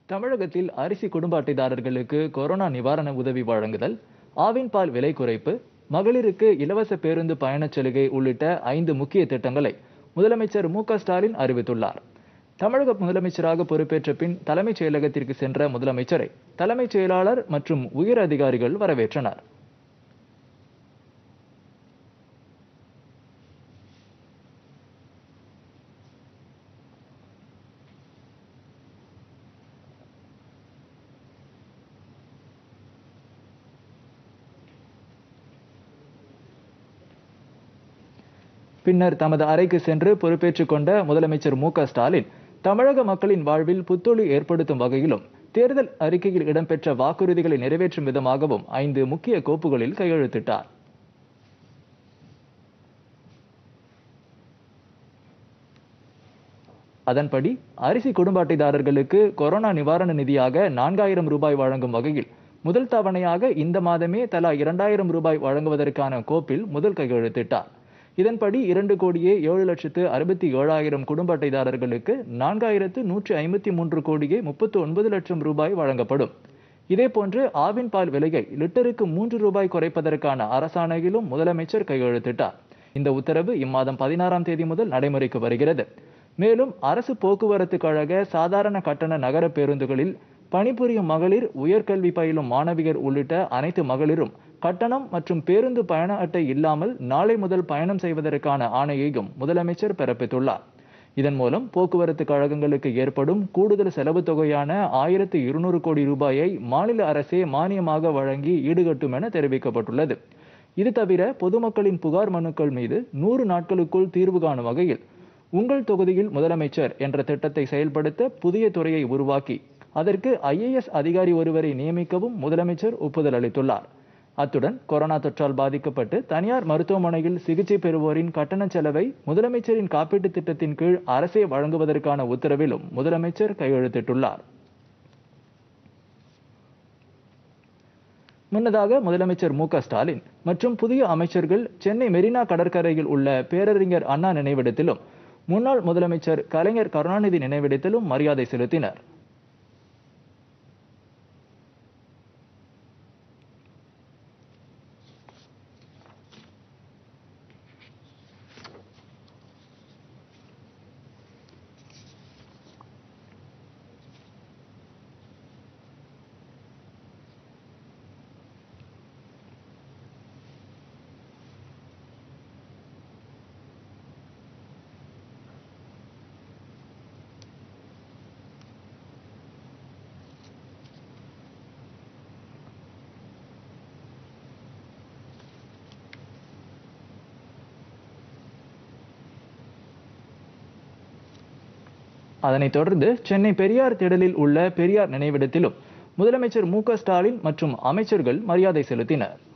தமிழகத்தில் அரிசி குடும்ப அட்டைதாரர்களுக்கு கொரோனா நிவாரண உதவி வழங்குதல் ஆவின் பால் விலை குறைப்பு மகளிருக்கு இலவச பேருந்து பயணச் சலுகை உள்ளிட்ட ஐந்து முக்கிய திட்டங்களை முதலமைச்சர் மு க ஸ்டாலின் அறிவித்துள்ளார் தமிழக முதலமைச்சராக பொறுப்பேற்ற பின் தலைமைச் செயலகத்திற்கு சென்ற முதலமைச்சரை தலைமைச் செயலாளர் மற்றும் உயர் அதிகாரிகள் வரவேற்றனர் பின்னர் தமது அறைக்கு சென்று பொறுப்பேற்றுக் கொண்ட முதலமைச்சர் மு க ஸ்டாலின் தமிழக மக்களின் வாழ்வில் புத்தொளி ஏற்படுத்தும் வகையிலும் தேர்தல் அறிக்கையில் இடம்பெற்ற வாக்குறுதிகளை நிறைவேற்றும் விதமாகவும் ஐந்து முக்கிய கோப்புகளில் கையெழுத்திட்டார் அதன்படி அரிசி குடும்ப அட்டைதாரர்களுக்கு கொரோனா நிவாரண நிதியாக நான்காயிரம் ரூபாய் வழங்கும் வகையில் முதல் தவணையாக இந்த மாதமே தலா இரண்டாயிரம் ரூபாய் வழங்குவதற்கான கோப்பில் முதல் கையெழுத்திட்டார் இதன்படி இரண்டு கோடியே ஏழு லட்சத்து அறுபத்தி ஏழாயிரம் குடும்ப அட்டைதாரர்களுக்கு நான்காயிரத்து நூற்றி ஐம்பத்தி மூன்று கோடியே முப்பத்து ஒன்பது லட்சம் ரூபாய் வழங்கப்படும் இதேபோன்று ஆவின் பால் விலையை லிட்டருக்கு மூன்று ரூபாய் குறைப்பதற்கான அரசாணையிலும் முதலமைச்சர் கையெழுத்திட்டார் இந்த உத்தரவு இம்மாதம் பதினாறாம் தேதி முதல் நடைமுறைக்கு வருகிறது மேலும் அரசு போக்குவரத்து கழக சாதாரண கட்டண நகர பேருந்துகளில் பணிபுரியும் மகளிர் உயர்கல்வி பயிலும் மாணவியர் உள்ளிட்ட அனைத்து மகளிரும் கட்டணம் மற்றும் பேருந்து பயண அட்டை இல்லாமல் நாளை முதல் பயணம் செய்வதற்கான ஆணையையும் முதலமைச்சர் பிறப்பித்துள்ளார் இதன் மூலம் போக்குவரத்து கழகங்களுக்கு ஏற்படும் கூடுதல் செலவு தொகையான ஆயிரத்து இருநூறு கோடி ரூபாயை மாநில அரசே மானியமாக வழங்கி ஈடுகட்டும் என தெரிவிக்கப்பட்டுள்ளது இது தவிர பொதுமக்களின் புகார் மனுக்கள் மீது நூறு நாட்களுக்குள் தீர்வு காணும் வகையில் உங்கள் தொகுதியில் முதலமைச்சர் என்ற திட்டத்தை செயல்படுத்த புதிய துறையை உருவாக்கி அதற்கு ஐஏஎஸ் அதிகாரி ஒருவரை நியமிக்கவும் முதலமைச்சர் ஒப்புதல் அளித்துள்ளார் அத்துடன் கொரோனா தொற்றால் பாதிக்கப்பட்டு தனியார் மருத்துவமனையில் சிகிச்சை பெறுவோரின் கட்டண செலவை முதலமைச்சரின் காப்பீட்டு திட்டத்தின் கீழ் அரசே வழங்குவதற்கான உத்தரவிலும் முதலமைச்சர் கையெழுத்திட்டுள்ளார் முன்னதாக முதலமைச்சர் மு க ஸ்டாலின் மற்றும் புதிய அமைச்சர்கள் சென்னை மெரினா கடற்கரையில் உள்ள பேரறிஞர் அண்ணா நினைவிடத்திலும் முன்னாள் முதலமைச்சர் கலைஞர் கருணாநிதி நினைவிடத்திலும் மரியாதை செலுத்தினர் அதனைத் தொடர்ந்து சென்னை பெரியார் திடலில் உள்ள பெரியார் நினைவிடத்திலும் முதலமைச்சர் மு க ஸ்டாலின் மற்றும் அமைச்சர்கள் மரியாதை செலுத்தினர்